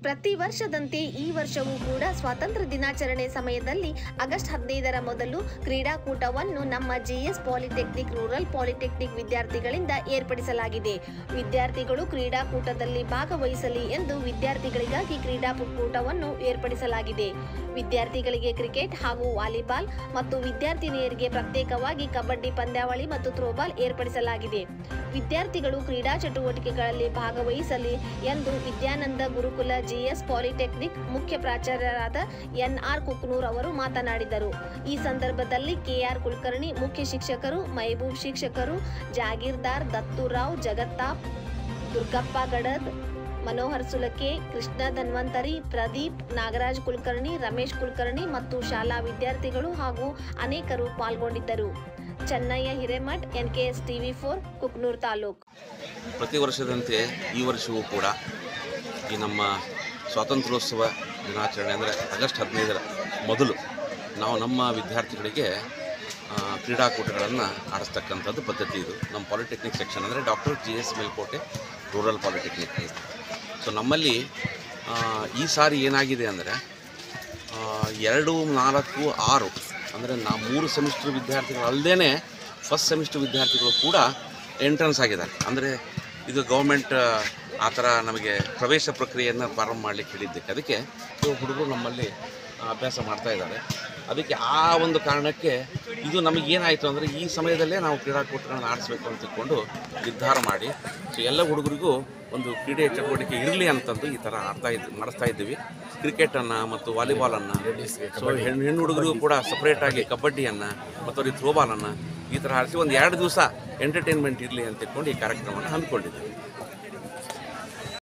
ಪ್ರತಿ ವರ್ಷದಂತೆ ಈ ವರ್ಷವೂ ಕೂಡ ಸ್ವಾತಂತ್ರ್ಯ ದಿನಾಚರಣೆ ಸಮಯದಲ್ಲಿ ಆಗಸ್ಟ್ ಹದಿನೈದರ ಮೊದಲು ಕ್ರೀಡಾಕೂಟವನ್ನು ನಮ್ಮ ಜಿಎಸ್ ಪಾಲಿಟೆಕ್ನಿಕ್ ರೂರಲ್ ಪಾಲಿಟೆಕ್ನಿಕ್ ವಿದ್ಯಾರ್ಥಿಗಳಿಂದ ಏರ್ಪಡಿಸಲಾಗಿದೆ ವಿದ್ಯಾರ್ಥಿಗಳು ಕ್ರೀಡಾಕೂಟದಲ್ಲಿ ಭಾಗವಹಿಸಲಿ ಎಂದು ವಿದ್ಯಾರ್ಥಿಗಳಿಗಾಗಿ ಕ್ರೀಡಾಕೂಟವನ್ನು ಏರ್ಪಡಿಸಲಾಗಿದೆ ವಿದ್ಯಾರ್ಥಿಗಳಿಗೆ ಕ್ರಿಕೆಟ್ ಹಾಗೂ ವಾಲಿಬಾಲ್ ಮತ್ತು ವಿದ್ಯಾರ್ಥಿನಿಯರಿಗೆ ಪ್ರತ್ಯೇಕವಾಗಿ ಕಬಡ್ಡಿ ಪಂದ್ಯಾವಳಿ ಮತ್ತು ಥ್ರೋಬಾಲ್ ಏರ್ಪಡಿಸಲಾಗಿದೆ ವಿದ್ಯಾರ್ಥಿಗಳು ಕ್ರೀಡಾ ಚಟುವಟಿಕೆಗಳಲ್ಲಿ ಭಾಗವಹಿಸಲಿ ಎಂದು ವಿದ್ಯಾನಂದ ಗುರುಕುಲ ಜಿಎಸ್ ಪಾಲಿಟೆಕ್ನಿಕ್ ಮುಖ್ಯ ಪ್ರಾಚಾರ್ಯರಾದ ಎನ್ಆರ್ ಕುಕ್ನೂರ್ ಅವರು ಮಾತನಾಡಿದರು ಈ ಸಂದರ್ಭದಲ್ಲಿ ಕೆಆರ್ ಕುಲಕರ್ಣಿ ಮುಖ್ಯ ಶಿಕ್ಷಕರು ಮೈಬೂಬ್ ಶಿಕ್ಷಕರು ಜಾಗೀರ್ದಾರ್ ದತ್ತುರಾವ್ ಜಗತ್ತಾಪ್ ದುರ್ಗಪ್ಪ ಗಡದ್ ಮನೋಹರ್ ಸುಲಕೆ ಕೃಷ್ಣ ಧನ್ವಂತರಿ ಪ್ರದೀಪ್ ನಾಗರಾಜ್ ಕುಲಕರ್ಣಿ ರಮೇಶ್ ಕುಲಕರ್ಣಿ ಮತ್ತು ಶಾಲಾ ವಿದ್ಯಾರ್ಥಿಗಳು ಹಾಗೂ ಅನೇಕರು ಪಾಲ್ಗೊಂಡಿದ್ದರು Chennaiah Hiremath NKS TV for Kuknoor taluk ಪ್ರತಿ ವರ್ಷದಂತೆ ಈ ವರ್ಷವೂ ಕೂಡ ಈ ನಮ್ಮ ಸ್ವಾತಂತ್ರ್ಯೋತ್ಸವ ದಿನಾಚರಣೆ ಅಂದರೆ ಆಗಸ್ಟ್ ಹದಿನೈದರ ಮೊದಲು ನಾವು ನಮ್ಮ ವಿದ್ಯಾರ್ಥಿಗಳಿಗೆ ಆ, ಕ್ರೀಡಾಕೂಟಗಳನ್ನು ಆಡಿಸ್ತಕ್ಕಂಥದ್ದು ಪದ್ಧತಿ ಇದು ನಮ್ಮ ಪಾಲಿಟೆಕ್ನಿಕ್ ಸೆಕ್ಷನ್ ಅಂದರೆ doctor G S Melkote rural polytechnic so ನಮ್ಮಲ್ಲಿ ಆ, ಈ ಸಾರಿ ಏನಾಗಿದೆ ಅಂದರೆ ಆ, ಎರಡು ನಾಲ್ಕು ಆರು ಅಂದರೆ ನಾ ಮೂರು ಸೆಮಿಸ್ಟರ್ ವಿದ್ಯಾರ್ಥಿಗಳು ಅಲ್ಲದೇ ಫಸ್ಟ್ ಸೆಮಿಸ್ಟರ್ ವಿದ್ಯಾರ್ಥಿಗಳು ಕೂಡ ಎಂಟ್ರೆನ್ಸ್ ಆಗಿದ್ದಾರೆ ಅಂದರೆ ಇದು ಗೌರ್ಮೆಂಟ್ ಆ ಥರ ನಮಗೆ ಪ್ರವೇಶ ಪ್ರಕ್ರಿಯೆಯನ್ನು ಪ್ರಾರಂಭ ಮಾಡಲಿಕ್ಕೆ ಹೇಳಿದ್ದಕ್ಕೆ ಅದಕ್ಕೆ ಇವು ಹುಡುಗರು ನಮ್ಮಲ್ಲಿ ಆ, ಅಭ್ಯಾಸ ಮಾಡ್ತಾ ಇದ್ದಾರೆ ಅದಕ್ಕೆ ಆ ಒಂದು ಕಾರಣಕ್ಕೆ ಇದು ನಮಗೇನಾಯಿತು ಅಂದರೆ ಈ ಸಮಯದಲ್ಲೇ ನಾವು ಕ್ರೀಡಾಕೂಟಗಳನ್ನು ಆಡಿಸ್ಬೇಕು ಅಂತ ತಿಳ್ಕೊಂಡು ನಿರ್ಧಾರ ಮಾಡಿ ಸೊ ಎಲ್ಲ ಹುಡುಗರಿಗೂ ಒಂದು ಕ್ರೀಡೆ ಚಟುವಟಿಕೆ ಇರಲಿ ಅಂತಂದು ಈ ಥರ ಆಡ್ತಾ ಇದ್ದು ಮಾಡಿಸ್ತಾ ಇದ್ದೀವಿ ಕ್ರಿಕೆಟನ್ನು ಮತ್ತು ವಾಲಿಬಾಲನ್ನು ಸೊ ಹೆಣ್ಣು ಹೆಣ್ಣು ಹುಡುಗರಿಗೂ ಕೂಡ ಸಪ್ರೇಟಾಗಿ ಕಬಡ್ಡಿಯನ್ನು ಮತ್ತು ಅವ್ರಿಗೆ ಥ್ರೋಬಾಲನ್ನು ಈ ಥರ ಆಡಿಸಿ ಒಂದು ಎರಡು ದಿವಸ ಎಂಟರ್ಟೈನ್ಮೆಂಟ್ ಇರಲಿ ಅಂತ ತಿಳ್ಕೊಂಡು ಈ ಕಾರ್ಯಕ್ರಮವನ್ನು ಹಮ್ಮಿಕೊಂಡಿದ್ದೀವಿ